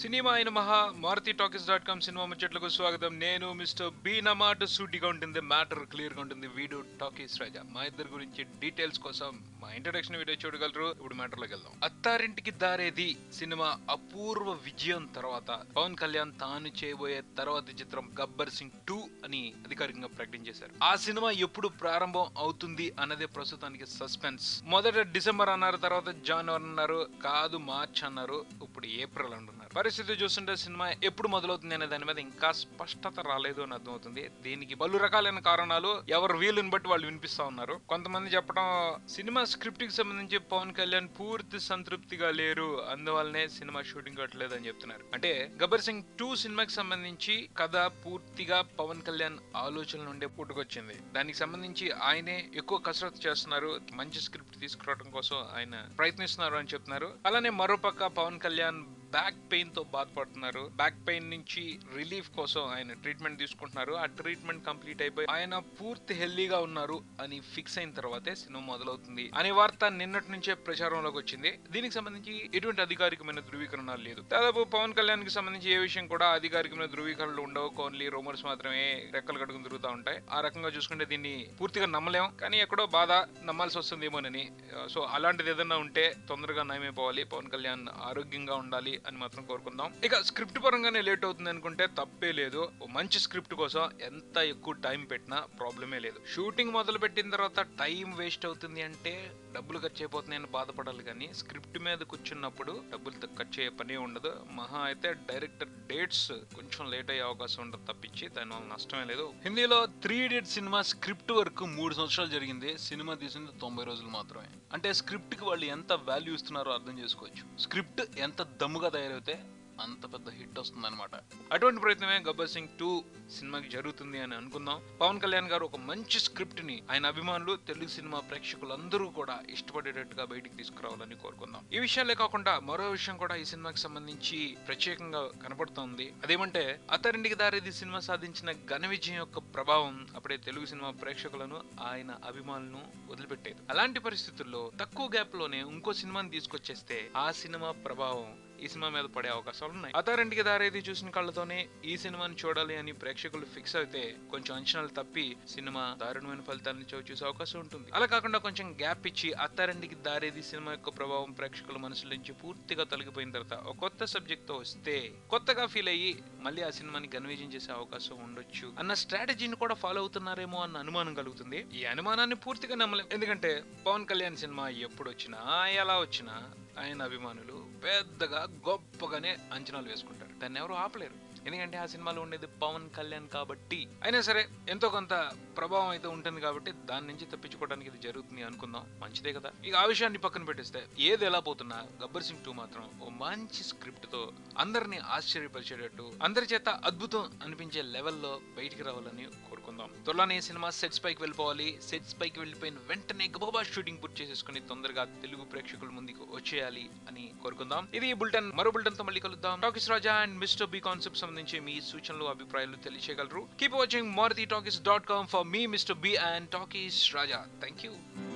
cinema అయిన Maha Maruti talkies dot com cinema ముచ్చట్లకు స్వాగతం నేను మిస్టర్ బి నమాట సూటిగా ఉంటుంది మ్యాటర్ క్లియర్ గా ఉంటుంది వీడు టాకీస్ రాజా మా ఇద్దరి గురించి డీటెయిల్స్ కోసం మా ఇంట్రడక్షన్ వీడియో చూడగలరు ఇప్పుడు మ్యాటర్ లోకి వెళ్దాం అత్తారింటికి దారేది సినిమా అపూర్వ విజయం తర్వాత పవన్ కళ్యాణ్ తాను చేయబోయే తర్వాతి చిత్రం గబ్బర్ సింగ్ టూ అని అధికారికంగా ప్రకటించేశారు ఆ సినిమా ఎప్పుడు ప్రారంభం అవుతుంది అన్నదే ప్రస్తుతానికి సస్పెన్స్ మొదట డిసెంబర్ అన్నారు తర్వాత జనవరి అన్నారు కాదు మార్చ్ అన్నారు ఇప్పుడు ఏప్రిల్ అంటున్నారు పరిస్థితి చూస్తుంటే సినిమా ఎప్పుడు మొదలవుతుంది అనే దాని మీద ఇంకా స్పష్టత రాలేదు అని అర్థమవుతుంది దీనికి పలు రకాలైన కారణాలు ఎవరు వీలుని బట్టి వాళ్ళు వినిపిస్తా ఉన్నారు కొంతమంది చెప్పడం సినిమా స్క్రిప్ట్ కి సంబంధించి పవన్ కళ్యాణ్ పూర్తి సంతృప్తిగా లేరు అందువల్లనే సినిమా షూటింగ్ కట్టలేదు అని చెప్తున్నారు అంటే గబ్బర్ సింగ్ టూ సినిమాకి సంబంధించి కథ పూర్తిగా పవన్ కళ్యాణ్ ఆలోచన నుండే పుట్టుకొచ్చింది దానికి సంబంధించి ఆయనే ఎక్కువ కసరత్తు చేస్తున్నారు మంచి స్క్రిప్ట్ తీసుకురావడం కోసం ఆయన ప్రయత్నిస్తున్నారు అని చెప్తున్నారు అలానే మరోపక్క పవన్ కళ్యాణ్ బ్యాక్ పెయిన్ తో బాధపడుతున్నారు బ్యాక్ పెయిన్ నుంచి రిలీఫ్ కోసం ఆయన ట్రీట్మెంట్ తీసుకుంటున్నారు ఆ ట్రీట్మెంట్ కంప్లీట్ అయిపోయి ఆయన పూర్తి హెల్దీగా ఉన్నారు అని ఫిక్స్ అయిన తర్వాతే సినిమా మొదలవుతుంది అనే వార్త నిన్నటి నుంచే ప్రచారంలోకి వచ్చింది దీనికి సంబంధించి ఎటువంటి అధికారికమైన ధృవీకరణ లేదు దాదాపు పవన్ కళ్యాణ్ కి సంబంధించి ఏ విషయం కూడా అధికారికమైన ధృవీకరణలు ఉండవు ఓన్లీ రూమర్స్ మాత్రమే రెక్కలు కడుకుని తిరుగుతూ ఉంటాయి ఆ రకంగా చూసుకుంటే దీన్ని పూర్తిగా నమ్మలేం కానీ ఎక్కడో బాధ నమ్మాల్సి వస్తుందేమోనని సో అలాంటిది ఏదైనా ఉంటే తొందరగా నయమైపోవాలి పవన్ కళ్యాణ్ ఆరోగ్యంగా ఉండాలి అని మాత్రం కోరుకుందాం ఇక స్క్రిప్ట్ పరంగానే లేట్ అవుతుంది అనుకుంటే తప్పే లేదు ఓ మంచి స్క్రిప్ట్ కోసం ఎంత ఎక్కువ టైం పెట్టినా ప్రాబ్లమే లేదు షూటింగ్ మొదలు పెట్టిన తర్వాత టైం వేస్ట్ అవుతుంది అంటే డబ్బులు ఖర్చు అయిపోతున్నాయని బాధపడాలి కానీ స్క్రిప్ట్ మీద కూర్చున్నప్పుడు డబ్బులు త- ఖర్చు అయ్యే పని ఉండదు మహా అయితే డైరెక్టర్ డేట్స్ కొంచెం లేట్ అయ్యే అవకాశం ఉండదు తప్పించి దానివల్ల నష్టమే లేదు హిందీలో three idiot cinema script work మూడు సంవత్సరాలు జరిగింది సినిమా తీసింది తొంభై రోజులు మాత్రమే అంటే స్క్రిప్ట్ కి వాళ్ళు ఎంత వాల్యూ ఇస్తున్నారో అర్థం చేసుకోవచ్చు స్క్రిప్ట్ ఎంత దమ్ముగా తయారైతే అంత పెద్ద హిట్ వస్తుంది అనమాట అటువంటి ప్రయత్నమే గబ్బర్ సింగ్ టూ సినిమాకి జరుగుతుంది అని అనుకుందాం పవన్ కళ్యాణ్ గారు ఒక మంచి స్క్రిప్ట్ ని ఆయన అభిమానులు తెలుగు సినిమా ప్రేక్షకులందరూ కూడా ఇష్టపడేటట్టుగా బయటికి తీసుకురావాలని కోరుకుందాం ఈ విషయాలే కాకుండా మరో విషయం కూడా ఈ సినిమాకి సంబంధించి ప్రత్యేకంగా కనపడుతోంది అదేమంటే అతరింటికి దారేది సినిమా సాధించిన ఘన విజయం యొక్క ప్రభావం అప్పుడే తెలుగు సినిమా ప్రేక్షకులను ఆయన అభిమానులను వదిలిపెట్టేది అలాంటి పరిస్థితుల్లో తక్కువ గ్యాప్ లోనే ఇంకో సినిమాని తీసుకొచ్చేస్తే ఆ సినిమా ప్రభావం ఈ సినిమా మీద పడే అవకాశాలు ఉన్నాయి అతారింటికి దారేది చూసిన కళ్ళతోనే ఈ సినిమాని చూడాలి అని ప్రేక్షకులు ఫిక్స్ అయితే కొంచెం అంచనాలు తప్పి సినిమా దారుణమైన ఫలితాలను చవి చూసే అవకాశం ఉంటుంది అలా కాకుండా కొంచెం గ్యాప్ ఇచ్చి అత్తారింటికి దారేది సినిమా యొక్క ప్రభావం ప్రేక్షకుల మనసుల నుంచి పూర్తిగా తొలగిపోయిన తర్వాత ఒక కొత్త సబ్జెక్ట్ తో వస్తే కొత్తగా ఫీల్ అయ్యి మళ్ళీ ఆ సినిమాని ఘనవిజయం చేసే అవకాశం ఉండొచ్చు అన్న స్ట్రాటజీని కూడా ఫాలో అవుతున్నారేమో అన్న అనుమానం కలుగుతుంది ఈ అనుమానాన్ని పూర్తిగా నమ్మలేం ఎందుకంటే పవన్ కళ్యాణ్ సినిమా ఎప్పుడు వచ్చినా ఎలా వచ్చినా ఆయన అభిమానులు పెద్దగా గొప్పగానే అంచనాలు వేసుకుంటారు దాన్ని ఎవరు ఆపలేరు ఎందుకంటే ఆ సినిమాలో ఉండేది పవన్ కళ్యాణ్ కాబట్టి అయినా సరే ఎంతో కొంత ప్రభావం అయితే ఉంటుంది కాబట్టి దాని నుంచి తప్పించుకోవడానికి ఇది జరుగుతుంది అనుకుందాం మంచిదే కదా ఇక ఆ విషయాన్ని పక్కన పెట్టేస్తే ఏది ఎలా పోతున్నా గబ్బర్ సింగ్ టూ మాత్రం ఓ మంచి స్క్రిప్ట్ తో అందరినీ ఆశ్చర్యపరిచేటట్టు అందరి చేత అద్భుతం అనిపించే లెవెల్లో బయటికి రావాలని కోరుకుందాం త్వరలోనే ఈ సినిమా సెట్స్ పైకి వెళ్ళిపోవాలి సెట్స్ పైకి వెళ్ళిపోయిన వెంటనే గబాబా షూటింగ్ పూర్తి చేసేసుకుని తొందరగా తెలుగు ప్రేక్షకుల ముందుకు వచ్చేయాలి అని కోరుకుందాం ఇది ఈ బులెటిన్ మరో బులెటిన్ తో మళ్ళీ కలుద్దాం talkies Raja and mister B concept సంబంధించి మీ సూచనలు అభిప్రాయాలు తెలియచేయగలరు keep watching Maruti talkies dot com for మీ mister B and talkies Raja thank you